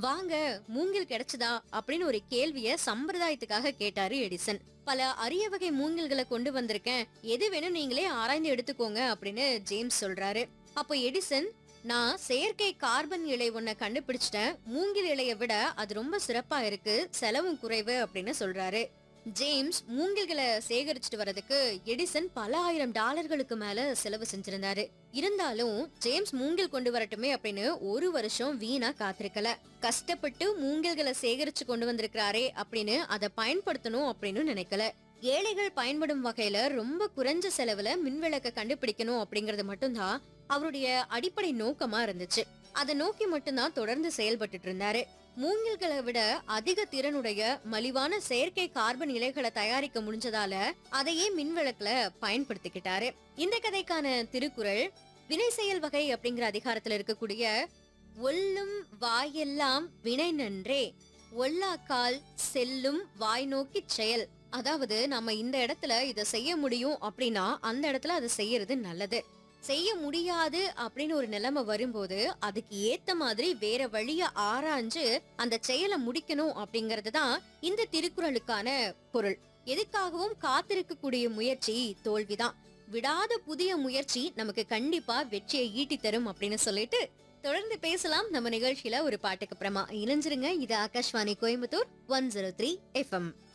வாங்க மூங்கில் கிடைச்சதா அப்படின்னு ஒரு கேள்விய சம்பிரதாயத்துக்காக கேட்டாரு எடிசன் பல அரிய வகை மூங்கில்களை கொண்டு வந்திருக்கேன் எது வேணும் நீங்களே ஆராய்ந்து எடுத்துக்கோங்க அப்படின்னு ஜேம்ஸ் சொல்றாரு அப்போ எடிசன் நான் செயற்கை கார்பன் இலை ஒன்ன கண்டுபிடிச்சிட்டேன் மூங்கில் இலையை விட அது ரொம்ப சிறப்பா இருக்கு செலவும் குறைவு அப்படின்னு சொல்றாரு ஜேம்ஸ் மூங்கில்களை சேகரிச்சுட்டு வரதுக்கு எடிசன் பல ஆயிரம் டாலர்களுக்கு மேல செலவு செஞ்சிருந்தாரு இருந்தாலும் ஜேம்ஸ் மூங்கில் கொண்டு வரட்டுமே அப்படின்னு ஒரு வருஷம் வீணா காத்திருக்கல கஷ்டப்பட்டு மூங்கில்களை சேகரிச்சு கொண்டு வந்திருக்கிறாரே அப்படின்னு அதை பயன்படுத்தணும் அப்படின்னு நினைக்கல ஏழைகள் பயன்படும் வகையில ரொம்ப குறைஞ்ச செலவுல மின்விளக்க கண்டுபிடிக்கணும் அப்படிங்கறது மட்டும்தான் அவருடைய அடிப்படை நோக்கமா இருந்துச்சு அதை நோக்கி மட்டும்தான் தொடர்ந்து செயல்பட்டுட்டு இருந்தாரு மூங்கில்களை விட அதிக திறனுடைய மலிவான செயற்கை கார்பன் இலைகளை தயாரிக்க முடிஞ்சதால அதையே மின்விளக்குல பயன்படுத்திக்கிட்டாரு இந்த கதைக்கான திருக்குறள் வினை செயல் வகை அப்படிங்கிற அதிகாரத்துல இருக்கக்கூடிய ஒல்லும் வாயெல்லாம் வினை நன்றே ஒல்லாக்கால் செல்லும் வாய் நோக்கி செயல் அதாவது நம்ம இந்த இடத்துல இத செய்ய முடியும் அப்படின்னா அந்த இடத்துல அதை செய்யறது நல்லது செய்ய முடியாது அப்படின்னு ஒரு நிலைமை வரும்போது அதுக்கு ஏத்த மாதிரி வேற வழிய ஆராய்ஞ்சு அந்த செயலை முடிக்கணும் அப்படிங்கறது தான் இந்த திருக்குறளுக்கான பொருள் எதுக்காகவும் காத்திருக்கக்கூடிய முயற்சி தோல்விதான் விடாத புதிய முயற்சி நமக்கு கண்டிப்பா வெற்றியை ஈட்டி தரும் அப்படின்னு சொல்லிட்டு தொடர்ந்து பேசலாம் நம்ம நிகழ்ச்சியில ஒரு பாட்டுக்கு அப்புறமா இணைஞ்சிருங்க இது Akashvani Coimbatore one zero three FM